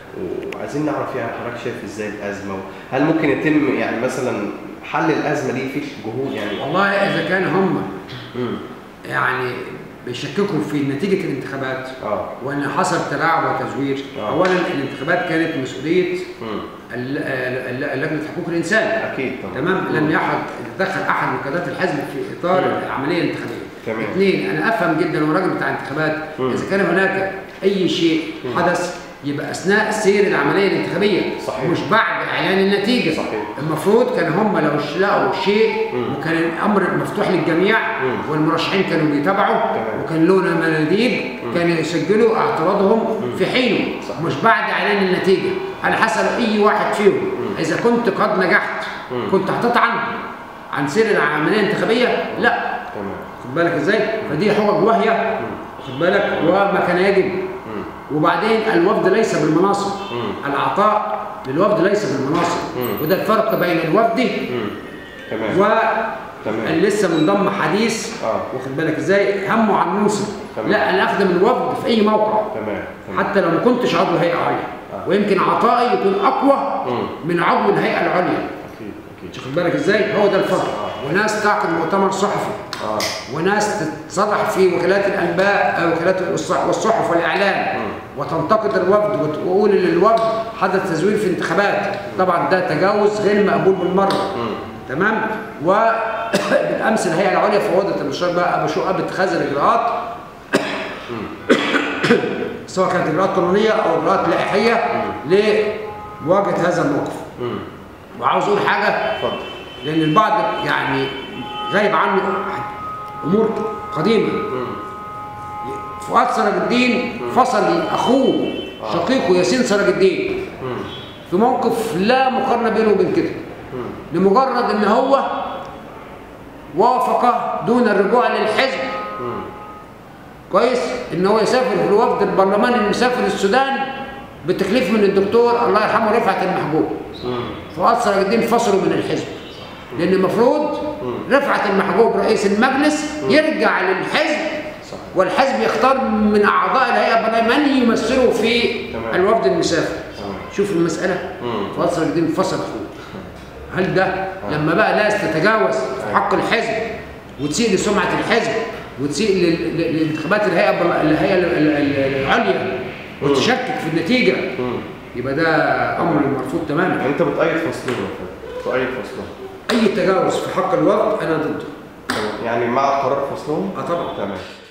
وعايزين نعرف يعني حضرتك شايف ازاي الازمه هل ممكن يتم يعني مثلا حل الازمه دي في جهود يعني والله اذا كان هم امم يعني بيشككوا في نتيجه الانتخابات اه وان حصل تلاعب وتزوير آه. اولا الانتخابات كانت مسؤوليه امم ال- ال- ال- لجنه حقوق الانسان اكيد طبعا تمام مم. لم يحد يتدخل احد من قيادات الحزب في اطار مم. العمليه الانتخابيه تمام. اثنين انا افهم جدا وراجل بتاع انتخابات مم. اذا كان هناك اي شيء مم. حدث يبقى اثناء سير العمليه الانتخابيه صحيح. مش بعد اعلان النتيجه صحيح. المفروض كان هم لو ش- لقوا شيء مم. وكان الامر مفتوح للجميع مم. والمرشحين كانوا بيتابعوا تمام. وكان لهم مناديب كانوا يسجلوا اعتراضهم في حينه صحيح. مش بعد اعلان النتيجه على حسب اي واحد فيهم اذا كنت قد نجحت مم. كنت هتطعن عن سير العمليه الانتخابيه لا تمام خد بالك ازاي فدي حجج واهيه خد بالك وما كان يجب مم. وبعدين الوفد ليس بالمناصب مم. العطاء للوفد ليس بالمناصب مم. وده الفرق بين الوفد مم. تمام و تمام. اللي لسه منضم حديث اه واخد بالك ازاي همه عن منصب تمام. لا انا اخدم الوفد في اي موقع تمام تمام حتى لو ما كنتش عضو هيئه عليا آه. ويمكن عطائي يكون اقوى مم. من عضو الهيئه العليا اكيد اكيد واخد بالك ازاي هو ده الفرق وناس تعقد مؤتمر صحفي اه وناس تتصرح في وكالات الانباء آه، وكالات الصح- والصحف والاعلام مم. وتنتقد الوفد وتقول ان الوفد حدث تزوير في انتخابات طبعا ده تجاوز غير مقبول بالمره مم. تمام وبالامس الهيئه العليا فوضت المستشار بقى ابو شقه باتخاذ الاجراءات سواء كانت اجراءات قانونيه او اجراءات لائحيه لمواجهه هذا الموقف مم. وعاوز اقول حاجه اتفضل لان البعض يعني غايب عنه امور قديمه مم. فؤاد سراج الدين فصل اخوه آه. شقيقه ياسين سراج الدين مم. في موقف لا مقارنه بينه وبين كده مم. لمجرد ان هو وافق دون الرجوع للحزب مم. كويس ان هو يسافر في الوفد البرلماني اللي مسافر السودان بتكليف من الدكتور الله يرحمه رفعت المحجوب مم. فؤاد سراج الدين فصلوا من الحزب لان المفروض رفعت المحجوب رئيس المجلس يرجع للحزب صح والحزب يختار من اعضاء الهيئه البرلمانيه من يمثله في تمام. الوفد المسافر تمام. شوف المساله مم. فؤاد سراج الدين فصل اخوه هل ده لما بقى ناس تتجاوز في حق الحزب وتسيء لسمعه الحزب وتسيء لل- لل- لانتخابات الهيئه البر- الهيئه ال- ال- ال- العليا وتشكك في النتيجه مم. يبقى ده امر مرفوض تماما يعني انت بتأيد فصلهم يا فندم تؤيد فصلهم اي تجاوز في حق الوفد انا ضده تمام يعني مع قرار فصلهم اه طبعا تمام